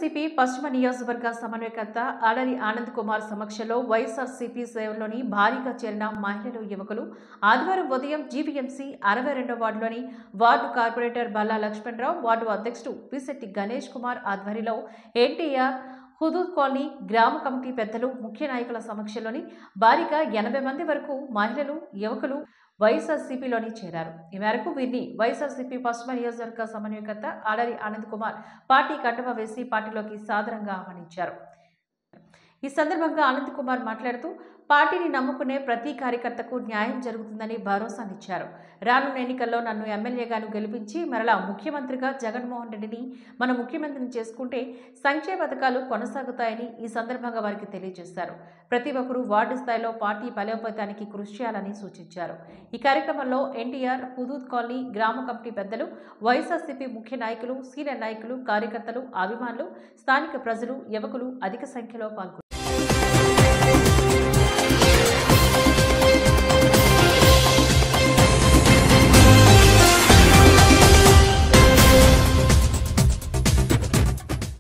వైఎస్ఆర్సీపీ పశ్చిమ నియోజకవర్గ సమన్వయకర్త ఆడలి ఆనంద్ కుమార్ సమక్షంలో వైఎస్ఆర్సీపీ సేవలోని భారీగా చేరిన మహిళలు యువకులు ఆదివారం ఉదయం జీవీఎంసీ అరవై రెండో వార్డులోని ward corporator Balla Lakshmana Rao ward అధ్యక్షుడు పిశెట్టి గణేష్ కుమార్ ఆధ్వర్యంలో ఎన్టీఆర్ హుదూద్ కాలనీ గ్రామ కమిటీ పెద్దలు ముఖ్య నాయకుల సమక్షంలోని భారీగా ఎనభై మంది వరకు మహిళలు యువకులు వైఎస్ఆర్సీపీలోని చేరారు ఈ మేరకు వీరిని వైఎస్ఆర్సీపీ పశ్చిమ నియోజకవర్గ సమన్వయకర్త ఆడరి ఆనంద్ కుమార్ పార్టీ కండువా వేసి పార్టీలోకి సాదరంగా ఆహ్వానించారు ఈ సందర్భంగా ఆనంద్ కుమార్ మాట్లాడుతూ పార్టీని నమ్ముకునే ప్రతి కార్యకర్తకు న్యాయం జరుగుతుందని భరోసానిచ్చారు రానున్న ఎన్నికల్లో నన్ను ఎమ్మెల్యేగాను గెలిపించి మరలా ముఖ్యమంత్రిగా జగన్మోహన్ రెడ్డిని మన ముఖ్యమంత్రిని చేసుకుంటే సంక్షేమ పథకాలు కొనసాగుతాయని ఈ సందర్భంగా వారికి తెలియజేశారు ప్రతి ఒక్కరూ వార్డు స్థాయిలో పార్టీ బలోపేతానికి కృషి చేయాలని సూచించారు ఈ కార్యక్రమంలో ఎన్టీఆర్ హుదూద్ కాలనీ గ్రామ కమిటీ పెద్దలు వైఎస్ఆర్సీపీ ముఖ్య నాయకులు సీనియర్ నాయకులు కార్యకర్తలు అభిమానులు స్థానిక ప్రజలు యువకులు అధిక సంఖ్యలో పాల్గొన్నారు